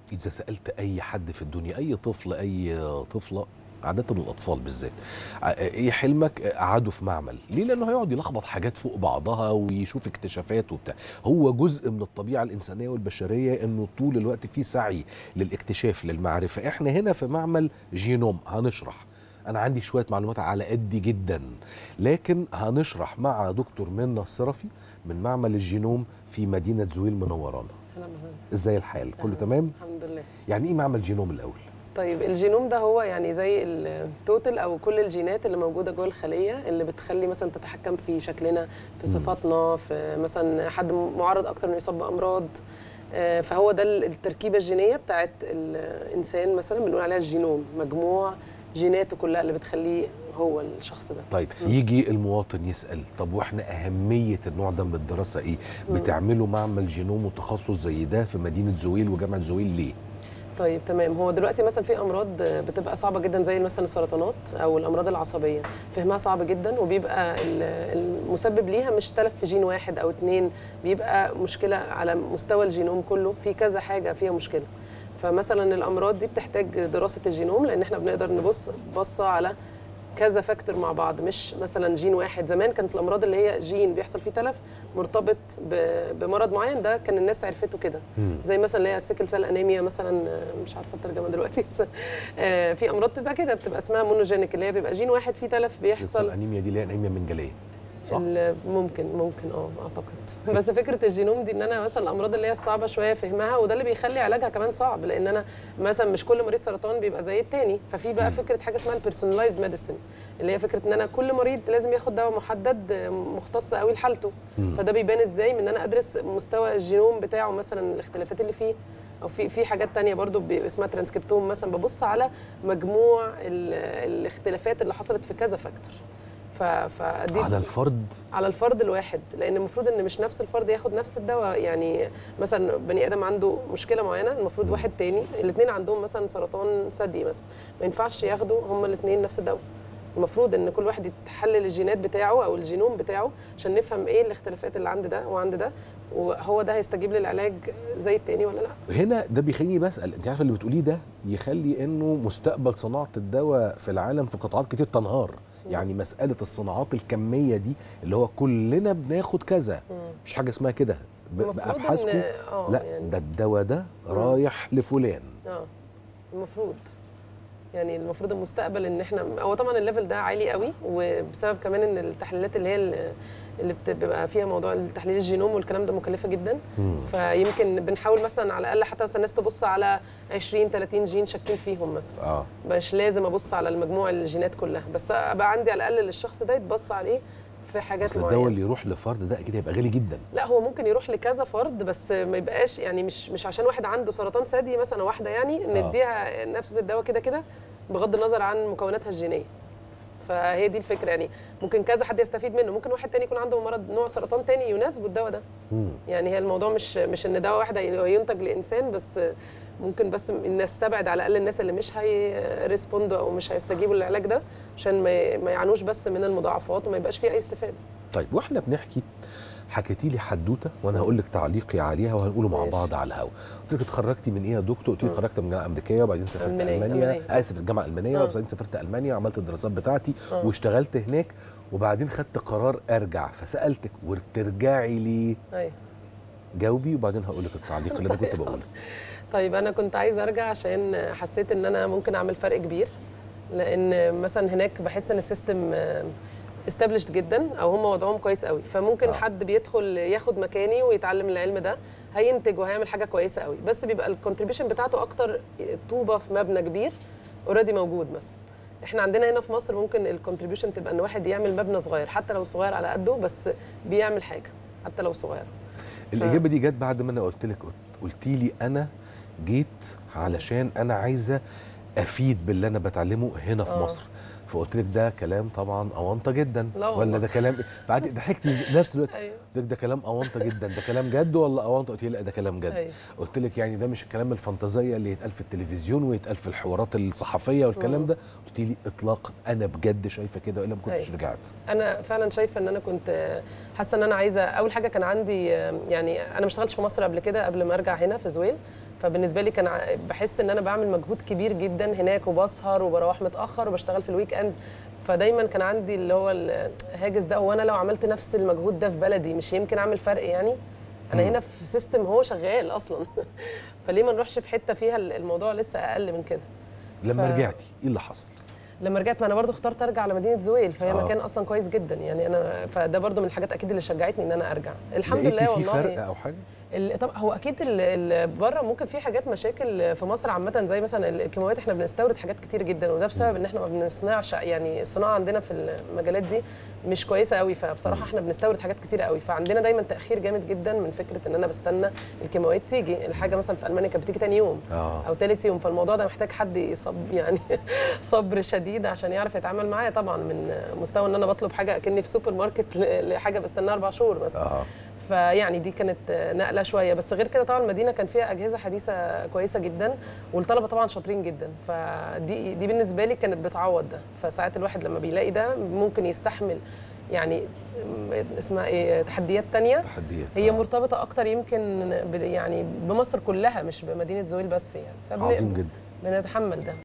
اذا سالت اي حد في الدنيا اي طفل اي طفله عادة الأطفال بالذات ع- إيه حلمك قعدوا في معمل ليه لأنه هيقعد يلخبط حاجات فوق بعضها ويشوف اكتشافات وبتاع هو جزء من الطبيعة الإنسانية والبشرية أنه طول الوقت في سعي للاكتشاف للمعرفة إحنا هنا في معمل جينوم هنشرح أنا عندي شوية معلومات على قدي جدا لكن هنشرح مع دكتور منى الصرفي من معمل الجينوم في مدينة زويل منورانا انا مهندس ازاي الحال كله أهلاً تمام وسهلاً. الحمد لله يعني ايه معمل جينوم الاول طيب الجينوم ده هو يعني زي التوتال او كل الجينات اللي موجوده جوه الخليه اللي بتخلي مثلا تتحكم في شكلنا في مم. صفاتنا في مثلا حد معرض اكتر انه يصاب بامراض آه، فهو ده التركيبه الجينيه بتاعت الانسان مثلا بنقول عليها الجينوم مجموع جيناته كلها اللي بتخليه هو الشخص ده طيب مم. يجي المواطن يسال طب واحنا اهميه النوع ده من الدراسه ايه مم. بتعملوا معمل جينوم وتخصص زي ده في مدينه زويل وجامعه زويل ليه طيب تمام هو دلوقتي مثلا في امراض بتبقى صعبه جدا زي مثلا السرطانات او الامراض العصبيه فهمها صعب جدا وبيبقى ال- المسبب ليها مش تلف في جين واحد او اتنين بيبقى مشكله على مستوى الجينوم كله في كذا حاجه فيها مشكله فمثلا الامراض دي بتحتاج دراسه الجينوم لان احنا بنقدر نبص بصه على كذا فاكتور مع بعض مش مثلا جين واحد زمان كانت الامراض اللي هي جين بيحصل فيه تلف مرتبط ب- بمرض معين ده كان الناس عرفته كده زي مثلا اللي هي السيكل سيل انيميا مثلا آه، مش عارفه الترجمه دلوقتي بس آه، في امراض بتبقى كده بتبقى اسمها مونوجينيك اللي هي بيبقى جين واحد فيه تلف بيحصل الانيميا دي اللي هي انيميا منجليه صح ال- ممكن ممكن اه اعتقد بس فكره الجينوم دي ان انا مثلا الامراض اللي هي الصعبه شويه فهمها وده اللي بيخلي علاجها كمان صعب لان انا مثلا مش كل مريض سرطان بيبقى زي التاني ففي بقى فكره حاجه اسمها البيرسونلايز ميديسن اللي هي فكره ان انا كل مريض لازم ياخد دواء محدد آه، مختص قوي لحالته مم. فده بيبان ازاي من ان انا ادرس مستوى الجينوم بتاعه مثلا الاختلافات اللي فيه او في في حاجات تانية برضو بي- اسمها ترانسكريبتوم مثلا ببص على مجموع ال- الاختلافات اللي حصلت في كذا فاكتور ف فدي على الفرد على الفرد الواحد لان المفروض ان مش نفس الفرد ياخد نفس الدواء يعني مثلا بني ادم عنده مشكله معينه المفروض واحد تاني الاثنين عندهم مثلا سرطان ثدي مثلا ما ينفعش ياخدوا هما الاثنين نفس الدواء المفروض ان كل واحد يتحلل الجينات بتاعه او الجينوم بتاعه عشان نفهم ايه الاختلافات اللي عند ده وعند ده وهو ده هيستجيب للعلاج زي التاني ولا لا هنا ده بيخليني بسال انت عارف اللي بتقوليه ده يخلي انه مستقبل صناعه الدواء في العالم في قطاعات كتير تنهار يعني مساله الصناعات الكميه دي اللي هو كلنا بناخد كذا مش حاجه اسمها كده ب- المفروض إن- بابحاثكم اه لا يعني ده الدواء ده مم. رايح لفلان اه المفروض يعني المفروض المستقبل ان احنا هو طبعا الليفل ده عالي قوي وبسبب كمان ان التحليلات اللي هي ال- اللي بتبقى فيها موضوع التحليل الجينوم والكلام ده مكلفه جدا مم. فيمكن بنحاول مثلا على الاقل حتى مثلا الناس تبص على 20 30 جين شاكين فيهم مثلا اه مش لازم ابص على المجموع الجينات كلها بس ابقى عندي على الاقل للشخص ده يتبص عليه في حاجات اصل الدواء معينه اللي يروح لفرد ده اكيد هيبقى غالي جدا لا هو ممكن يروح لكذا فرد بس ما يبقاش يعني مش مش عشان واحد عنده سرطان ثدي مثلا واحده يعني آه. نديها نفس الدواء كده كده بغض النظر عن مكوناتها الجينيه فهي دي الفكره يعني ممكن كذا حد يستفيد منه ممكن واحد تاني يكون عنده مرض نوع سرطان تاني يناسبه الدواء ده مم. يعني هي الموضوع مش مش ان دواء واحد ينتج لانسان بس ممكن بس نستبعد على الاقل الناس اللي مش هيرسبوندوا او مش هيستجيبوا للعلاج ده عشان ما ما يعانوش بس من المضاعفات وما يبقاش فيه اي استفاده طيب واحنا بنحكي حكيتي لي حدوته وانا هقول لك تعليقي عليها وهنقوله مع ماشي. بعض على الهوا قلت لك اتخرجتي من ايه يا دكتور قلت لي مم. اتخرجت من الجامعه الامريكيه وبعدين سافرت ألمانية، المانيا ألمانيا. اسف الجامعه الالمانيه آه. وبعدين سافرت المانيا وعملت الدراسات بتاعتي آه. واشتغلت هناك وبعدين خدت قرار ارجع فسالتك وترجعي ليه ايوه جاوبي وبعدين هقول لك التعليق اللي انا كنت بقوله طيب انا كنت عايزه ارجع عشان حسيت ان انا ممكن اعمل فرق كبير لان مثلا هناك بحس ان السيستم استابلشد جدا او هم وضعهم كويس قوي فممكن آه. آه. حد بيدخل ياخد مكاني ويتعلم العلم ده هينتج وهيعمل حاجه كويسه قوي بس بيبقى الكونتريبيوشن بتاعته اكتر طوبه في مبنى كبير اوريدي موجود مثلا احنا عندنا هنا في مصر ممكن الكونتريبيوشن تبقى ان واحد يعمل مبنى صغير حتى لو صغير على قده بس بيعمل حاجه حتى لو صغير الاجابه دي جت بعد ما انا قلت لك قلتي لي انا جيت علشان انا عايزه افيد باللي انا بتعلمه هنا في آه. مصر فقلت لك ده كلام طبعا اونطه جدا لا ولا والله. ده كلام بعد ضحكتي نفس الوقت ايوه قلت لك ده كلام اونطه جدا ده كلام جد ولا اونطه قلت لي لا ده كلام جد ايوه قلت لك يعني ده مش الكلام الفانتازيه اللي يتقال في التلفزيون ويتقال في الحوارات الصحفيه والكلام مم. ده قلت لي اطلاقا انا بجد شايفه كده والا ما كنتش أيوة. رجعت انا فعلا شايفه ان انا كنت حاسه ان انا عايزه اول حاجه كان عندي يعني انا ما اشتغلتش في مصر قبل كده قبل ما ارجع هنا في زويل فبالنسبه لي كان ع- بحس ان انا بعمل مجهود كبير جدا هناك وبسهر وبروح متاخر وبشتغل في الويك اندز فدايما كان عندي اللي هو الهاجس ده هو انا لو عملت نفس المجهود ده في بلدي مش يمكن اعمل فرق يعني انا مم. هنا في سيستم هو شغال اصلا فليه ما نروحش في حته فيها الموضوع لسه اقل من كده لما ف- رجعتي ايه اللي حصل لما رجعت ما انا برضو اخترت ارجع لمدينه زويل فهي آه. مكان اصلا كويس جدا يعني انا فده برضو من الحاجات اكيد اللي شجعتني ان انا ارجع الحمد لقيتي لله في والله فرق او حاجه ال- طب هو اكيد ال- ال- بره ممكن في حاجات مشاكل في مصر عامه زي مثلا الكيماويات احنا بنستورد حاجات كتير جدا وده بسبب ان احنا ما بنصنعش يعني الصناعه عندنا في المجالات دي مش كويسه قوي فبصراحه احنا بنستورد حاجات كتير قوي فعندنا دايما تاخير جامد جدا من فكره ان انا بستنى الكيماويات تيجي الحاجه مثلا في المانيا كانت بتيجي تاني يوم اه او تالت يوم فالموضوع ده محتاج حد يصب يعني صبر شديد عشان يعرف يتعامل معايا طبعا من مستوى ان انا بطلب حاجه اكني في سوبر ماركت ل- لحاجه بستناها اربع شهور مثلا اه فيعني دي كانت نقله شويه بس غير كده طبعا المدينه كان فيها اجهزه حديثه كويسه جدا والطلبه طبعا شاطرين جدا فدي دي بالنسبه لي كانت بتعوض ده فساعات الواحد لما بيلاقي ده ممكن يستحمل يعني اسمها ايه تحديات تانية تحديات هي آه. مرتبطه اكتر يمكن ب- يعني بمصر كلها مش بمدينه زويل بس يعني فبن- عظيم جدا بنتحمل ده